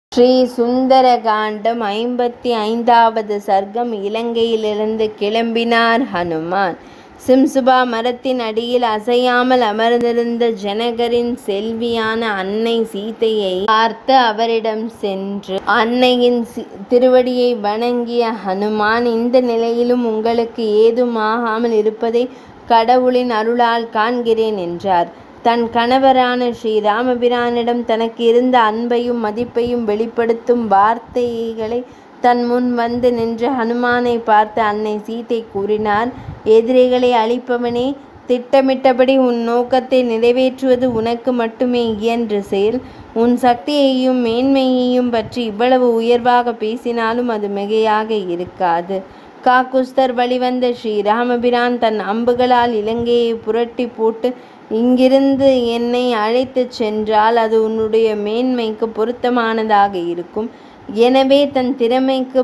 ஸ்ரீ சுந்தர காண்டம் ஐம்பத்தி ஐந்தாவது சர்க்கம் இலங்கையிலிருந்து கிளம்பினார் ஹனுமான் சிம்சுபா மரத்தின் அடியில் அசையாமல் அமர்ந்திருந்த ஜனகரின் செல்வியான அன்னை சீதையை பார்த்து அவரிடம் சென்று அன்னையின் சி- திருவடியை வணங்கிய ஹனுமான் இந்த நிலையிலும் உங்களுக்கு ஏதும் ஆகாமல் இருப்பதை கடவுளின் அருளால் காண்கிறேன் என்றார் தன் கணவரான ஸ்ரீ ராமபிரானிடம் தனக்கு இருந்த அன்பையும் மதிப்பையும் வெளிப்படுத்தும் வார்த்தைகளை தன் முன் வந்து நின்ற ஹனுமானை பார்த்து அன்னை சீதை கூறினார் எதிரிகளை அழிப்பவனே திட்டமிட்டபடி உன் நோக்கத்தை நிறைவேற்றுவது உனக்கு மட்டுமே இயன்ற செயல் உன் சக்தியையும் மேன்மையையும் பற்றி இவ்வளவு உயர்வாக பேசினாலும் அது மிகையாக இருக்காது காக்குஸ்தர் வழிவந்த ஸ்ரீ ராமபிரான் தன் அம்புகளால் இலங்கையை புரட்டி போட்டு இங்கிருந்து என்னை அழைத்துச் சென்றால் அது உன்னுடைய மேன்மைக்கு பொருத்தமானதாக இருக்கும் எனவே தன் திறமைக்கு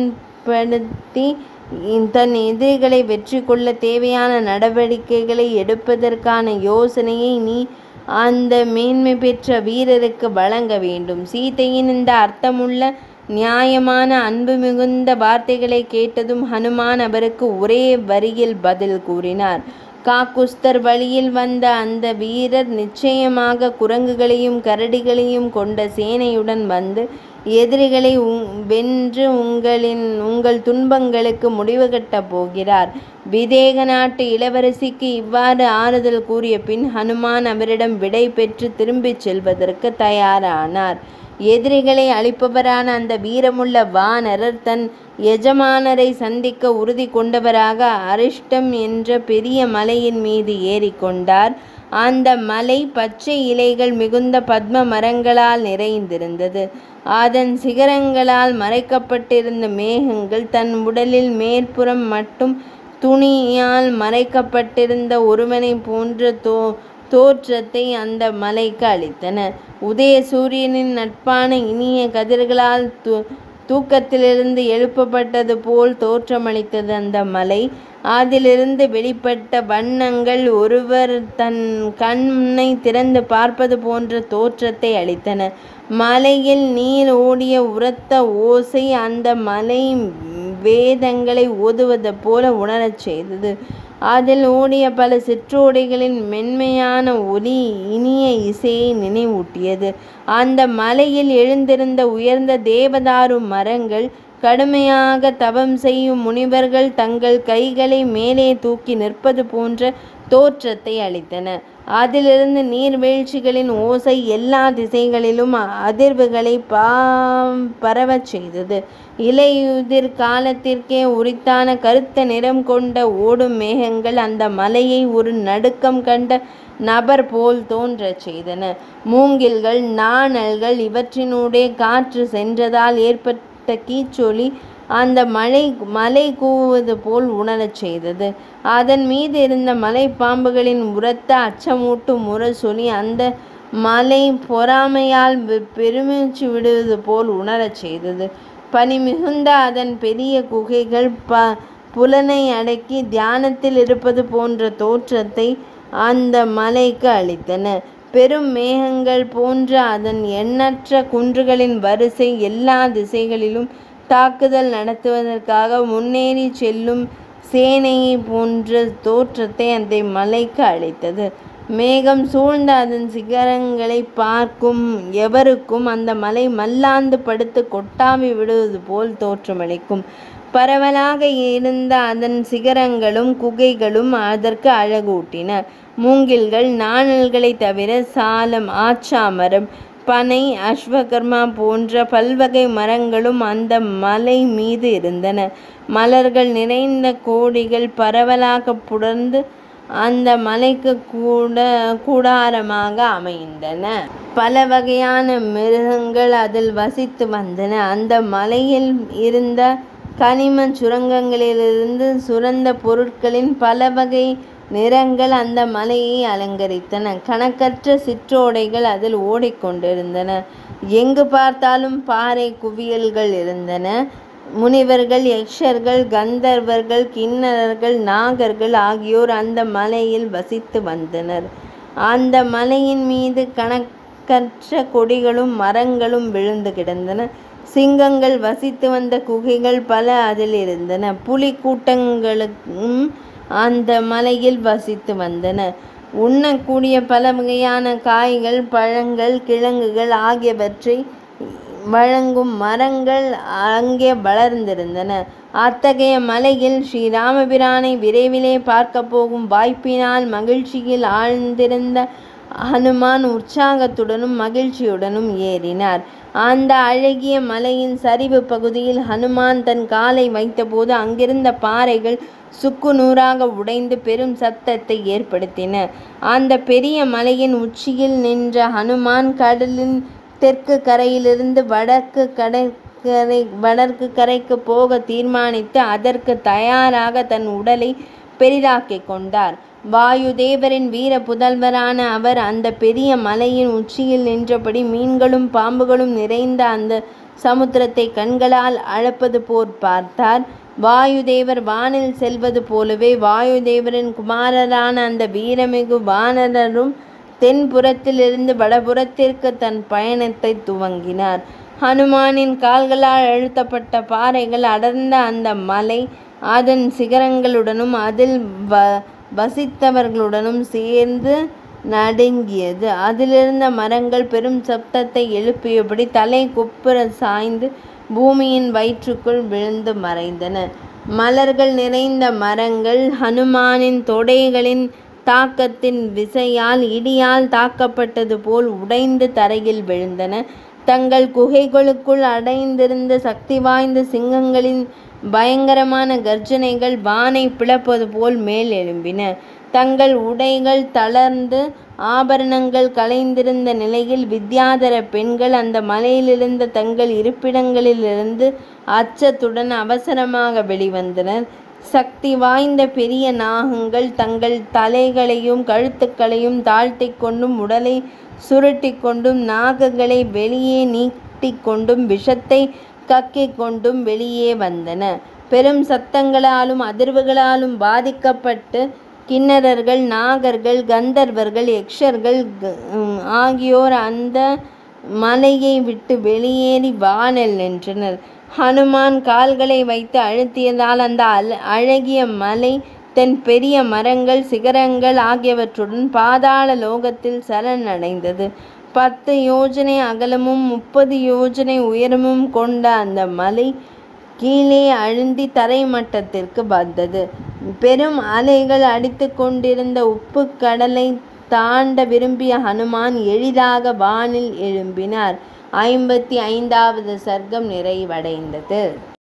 பயன்படுத்தி தன் எதிரிகளை வெற்றி கொள்ள தேவையான நடவடிக்கைகளை எடுப்பதற்கான யோசனையை நீ அந்த மேன்மை பெற்ற வீரருக்கு வழங்க வேண்டும் சீதையின் இந்த அர்த்தமுள்ள நியாயமான அன்பு மிகுந்த வார்த்தைகளை கேட்டதும் ஹனுமான் அவருக்கு ஒரே வரியில் பதில் கூறினார் காக்குஸ்தர் வழியில் வந்த அந்த வீரர் நிச்சயமாக குரங்குகளையும் கரடிகளையும் கொண்ட சேனையுடன் வந்து எதிரிகளை உங் வென்று உங்களின் உங்கள் துன்பங்களுக்கு முடிவு கட்டப் போகிறார் விதேக நாட்டு இளவரசிக்கு இவ்வாறு ஆறுதல் கூறிய பின் ஹனுமான் அவரிடம் விடை பெற்று திரும்பிச் செல்வதற்கு தயாரானார் எதிரிகளை அழிப்பவரான அந்த வீரமுள்ள வானரர் தன் எஜமானரை சந்திக்க உறுதி கொண்டவராக அரிஷ்டம் என்ற பெரிய மலையின் மீது ஏறிக்கொண்டார் அந்த மலை பச்சை இலைகள் மிகுந்த பத்ம மரங்களால் நிறைந்திருந்தது அதன் சிகரங்களால் மறைக்கப்பட்டிருந்த மேகங்கள் தன் உடலில் மேற்புறம் மட்டும் துணியால் மறைக்கப்பட்டிருந்த ஒருவனை போன்ற தோ தோற்றத்தை அந்த மலைக்கு அளித்தன உதய சூரியனின் நட்பான இனிய கதிர்களால் து தூக்கத்திலிருந்து எழுப்பப்பட்டது போல் தோற்றமளித்தது அந்த மலை அதிலிருந்து வெளிப்பட்ட வண்ணங்கள் ஒருவர் தன் கண்ணை திறந்து பார்ப்பது போன்ற தோற்றத்தை அளித்தன மலையில் நீர் ஓடிய உரத்த ஓசை அந்த மலை வேதங்களை ஓதுவது போல உணரச் செய்தது அதில் ஓடிய பல சிற்றோடைகளின் மென்மையான ஒலி இனிய இசையை நினைவூட்டியது அந்த மலையில் எழுந்திருந்த உயர்ந்த தேவதாரு மரங்கள் கடுமையாக தவம் செய்யும் முனிவர்கள் தங்கள் கைகளை மேலே தூக்கி நிற்பது போன்ற தோற்றத்தை அளித்தன அதிலிருந்து நீர்வீழ்ச்சிகளின் ஓசை எல்லா திசைகளிலும் அதிர்வுகளை பா பரவச் செய்தது இலையுதிர் காலத்திற்கே உரித்தான கருத்த நிறம் கொண்ட ஓடும் மேகங்கள் அந்த மலையை ஒரு நடுக்கம் கண்ட நபர் போல் தோன்றச் செய்தன மூங்கில்கள் நாணல்கள் இவற்றினூடே காற்று சென்றதால் ஏற்பட்ட கீச்சொலி அந்த மலை மலை கூவுவது போல் உணரச் செய்தது அதன் மீது இருந்த மலைப்பாம்புகளின் உரத்த அச்சமூட்டும் முரசொலி அந்த மலை பொறாமையால் வெ- பெருமூச்சு விடுவது போல் உணரச் செய்தது பனி மிகுந்த அதன் பெரிய குகைகள் ப புலனை அடக்கி தியானத்தில் இருப்பது போன்ற தோற்றத்தை அந்த மலைக்கு அளித்தன பெரும் மேகங்கள் போன்ற அதன் எண்ணற்ற குன்றுகளின் வரிசை எல்லா திசைகளிலும் தாக்குதல் நடத்துவதற்காக முன்னேறி செல்லும் சேனையை போன்ற தோற்றத்தை அந்த மலைக்கு அளித்தது மேகம் சூழ்ந்த அதன் சிகரங்களை பார்க்கும் எவருக்கும் அந்த மலை மல்லாந்து படுத்து கொட்டாவி விடுவது போல் தோற்றமளிக்கும் பரவலாக இருந்த அதன் சிகரங்களும் குகைகளும் அதற்கு அழகூட்டின மூங்கில்கள் நாணல்களை தவிர சாலம் ஆச்சாமரம் பனை அஸ்வகர்மா போன்ற பல்வகை மரங்களும் அந்த மலை மீது இருந்தன மலர்கள் நிறைந்த கோடிகள் பரவலாக புடர்ந்து அந்த மலைக்கு கூட கூடாரமாக அமைந்தன பல வகையான மிருகங்கள் அதில் வசித்து வந்தன அந்த மலையில் இருந்த கனிம சுரங்கங்களிலிருந்து சுரந்த பொருட்களின் பல வகை நிறங்கள் அந்த மலையை அலங்கரித்தன கணக்கற்ற சிற்றோடைகள் அதில் ஓடிக்கொண்டிருந்தன எங்கு பார்த்தாலும் பாறை குவியல்கள் இருந்தன முனிவர்கள் யக்ஷர்கள் கந்தர்வர்கள் கிண்ணறர்கள் நாகர்கள் ஆகியோர் அந்த மலையில் வசித்து வந்தனர் அந்த மலையின் மீது கணக்க கணக்கற்ற கொடிகளும் மரங்களும் விழுந்து கிடந்தன சிங்கங்கள் வசித்து வந்த குகைகள் பல அதில் இருந்தன புலி கூட்டங்களும் அந்த மலையில் வசித்து வந்தன உண்ணக்கூடிய பல வகையான காய்கள் பழங்கள் கிழங்குகள் ஆகியவற்றை வழங்கும் மரங்கள் அங்கே வளர்ந்திருந்தன அத்தகைய மலையில் ஸ்ரீராமபிரானை விரைவிலே பார்க்க போகும் வாய்ப்பினால் மகிழ்ச்சியில் ஆழ்ந்திருந்த ஹனுமான் உற்சாகத்துடனும் மகிழ்ச்சியுடனும் ஏறினார் அந்த அழகிய மலையின் சரிவு பகுதியில் ஹனுமான் தன் காலை வைத்தபோது அங்கிருந்த பாறைகள் சுக்கு நூறாக உடைந்து பெரும் சத்தத்தை ஏற்படுத்தின அந்த பெரிய மலையின் உச்சியில் நின்ற ஹனுமான் கடலின் தெற்கு கரையிலிருந்து வடக்கு கடற்கரை வடக்கு கரைக்கு போக தீர்மானித்து அதற்கு தயாராக தன் உடலை பெரிதாக்கிக் கொண்டார் வாயுதேவரின் வீர புதல்வரான அவர் அந்த பெரிய மலையின் உச்சியில் நின்றபடி மீன்களும் பாம்புகளும் நிறைந்த அந்த சமுத்திரத்தை கண்களால் அளப்பது போர் பார்த்தார் வாயுதேவர் வானில் செல்வது போலவே வாயுதேவரின் குமாரரான அந்த வீரமிகு வானரரும் தென்புறத்திலிருந்து வடபுறத்திற்கு தன் பயணத்தை துவங்கினார் ஹனுமானின் கால்களால் அழுத்தப்பட்ட பாறைகள் அடர்ந்த அந்த மலை அதன் சிகரங்களுடனும் அதில் வ வசித்தவர்களுடனும் சேர்ந்து நடுங்கியது அதிலிருந்த மரங்கள் பெரும் சப்தத்தை எழுப்பியபடி தலை குப்புற சாய்ந்து பூமியின் வயிற்றுக்குள் விழுந்து மறைந்தன மலர்கள் நிறைந்த மரங்கள் ஹனுமானின் தொடைகளின் தாக்கத்தின் விசையால் இடியால் தாக்கப்பட்டது போல் உடைந்து தரையில் விழுந்தன தங்கள் குகைகளுக்குள் அடைந்திருந்த சக்தி வாய்ந்த சிங்கங்களின் பயங்கரமான கர்ஜனைகள் வானை பிளப்பது போல் மேல் எழும்பின தங்கள் உடைகள் தளர்ந்து ஆபரணங்கள் கலைந்திருந்த நிலையில் வித்யாதர பெண்கள் அந்த மலையிலிருந்த தங்கள் இருப்பிடங்களிலிருந்து அச்சத்துடன் அவசரமாக வெளிவந்தனர் சக்தி வாய்ந்த பெரிய நாகங்கள் தங்கள் தலைகளையும் கழுத்துக்களையும் தாழ்த்தி கொண்டும் உடலை சுருட்டி கொண்டும் நாகங்களை வெளியே நீட்டிக் கொண்டும் விஷத்தை கக்கிக் கொண்டும் வெளியே வந்தன பெரும் சத்தங்களாலும் அதிர்வுகளாலும் பாதிக்கப்பட்டு கிண்ணறர்கள் நாகர்கள் கந்தர்வர்கள் யக்ஷர்கள் ஆகியோர் அந்த மலையை விட்டு வெளியேறி வானில் நின்றனர் ஹனுமான் கால்களை வைத்து அழுத்தியதால் அந்த அல அழகிய மலை தன் பெரிய மரங்கள் சிகரங்கள் ஆகியவற்றுடன் பாதாள லோகத்தில் சரணடைந்தது பத்து யோஜனை அகலமும் முப்பது யோஜனை உயரமும் கொண்ட அந்த மலை கீழே அழுந்தி தரை மட்டத்திற்கு வந்தது பெரும் அலைகள் அடித்து கொண்டிருந்த உப்பு கடலை தாண்ட விரும்பிய ஹனுமான் எளிதாக வானில் எழும்பினார் ஐம்பத்தி ஐந்தாவது சர்க்கம் நிறைவடைந்தது